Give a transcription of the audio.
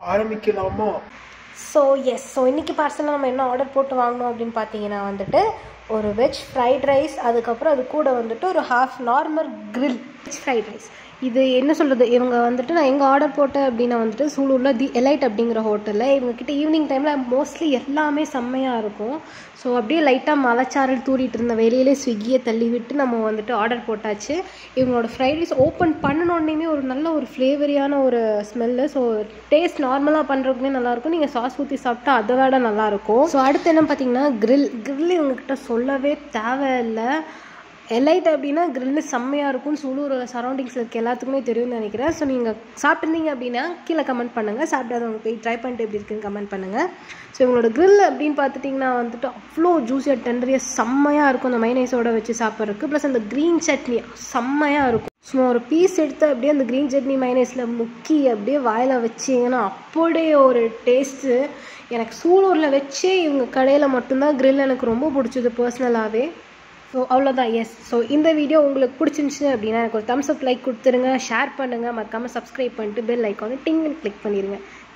ஆரம்பிக்கலாமா so yes so இன்றைக்கி பார்சலில் நம்ம என்ன ஆர்டர் போட்டு வாங்கினோம் அப்படின்னு பார்த்தீங்கன்னா வந்துட்டு ஒரு வெஜ் ஃப்ரைட் ரைஸ் அதுக்கப்புறம் அது கூட வந்துட்டு ஒரு half normal grill veg fried rice இது என்ன சொல்கிறது இவங்க வந்துட்டு நான் எங்கே ஆர்டர் போட்டேன் அப்படின்னா வந்துட்டு சூலூரில் தி எலைட் அப்படிங்கிற ஹோட்டலில் இவங்கக்கிட்ட ஈவினிங் டைமில் மோஸ்ட்லி எல்லாமே செம்மையாக இருக்கும் ஸோ அப்படியே லைட்டாக மலைச்சாரல் தூரிட்டு இருந்த வெளியிலே ஸ்விக்கியை தள்ளி விட்டு நம்ம வந்துட்டு ஆர்டர் போட்டாச்சு இவங்களோட ஃப்ரைட் ரைஸ் ஓப்பன் பண்ணணுன்னே ஒரு நல்ல ஒரு ஃப்ளேவரியான ஒரு ஸ்மெல்லு ஸோ டேஸ்ட் நார்மலாக பண்ணுறதுக்குமே நல்லாயிருக்கும் நீங்கள் சாஸ் ஊற்றி சாப்பிட்டா அதை விட நல்லாயிருக்கும் ஸோ அடுத்து என்ன பார்த்தீங்கன்னா grill grill இவங்ககிட்ட சொல்லவே தேவையில்லை எலைட் அப்படின்னா கிரில்லு செம்மையாக இருக்கும் சூலூர் சரௌண்டிங்ஸில் இருக்க எல்லாத்துக்குமே தெரியும்னு நினைக்கிறேன் ஸோ நீங்கள் சாப்பிட்ருந்தீங்க அப்படின்னா கீழே கமெண்ட் பண்ணுங்கள் சாப்பிடாதவங்க போய் ட்ரை பண்ணிட்டு எப்படி இருக்குன்னு கமெண்ட் பண்ணுங்கள் ஸோ இவங்களோட grill அப்படின்னு பார்த்துட்டிங்கன்னா வந்துட்டு அவ்வளோ ஜூஸியாக டெண்டரியாக செம்மையாக இருக்கும் அந்த மைனைஸோட வச்சு சாப்பிட்றதுக்கு ப்ளஸ் அந்த க்ரீன் சட்னி செம்மையாக இருக்கும் சும்மா ஒரு பீஸ் எடுத்து அப்படியே அந்த க்ரீன் சட்னி மைனஸில் முக்கி அப்படியே வாயில் வச்சிங்கன்னா அப்படியே ஒரு டேஸ்ட்டு எனக்கு சூலூரில் வச்சே இவங்க கடையில் மட்டும்தான் grill எனக்கு ரொம்ப பிடிச்சது பர்சனலாகவே ஸோ அவ்வளோதான் எஸ் ஸோ இந்த வீடியோ உங்களுக்கு பிடிச்சிருந்துச்சு அப்படின்னா எனக்கு ஒரு தம்ஸ் அப் லைக் கொடுத்துருங்க ஷேர் பண்ணுங்கள் மறக்காமல் சப்ஸ்கிரைப் பண்ணிட்டு பெல் ஐக்கானு டிங்னு கிளிக் பண்ணிடுங்க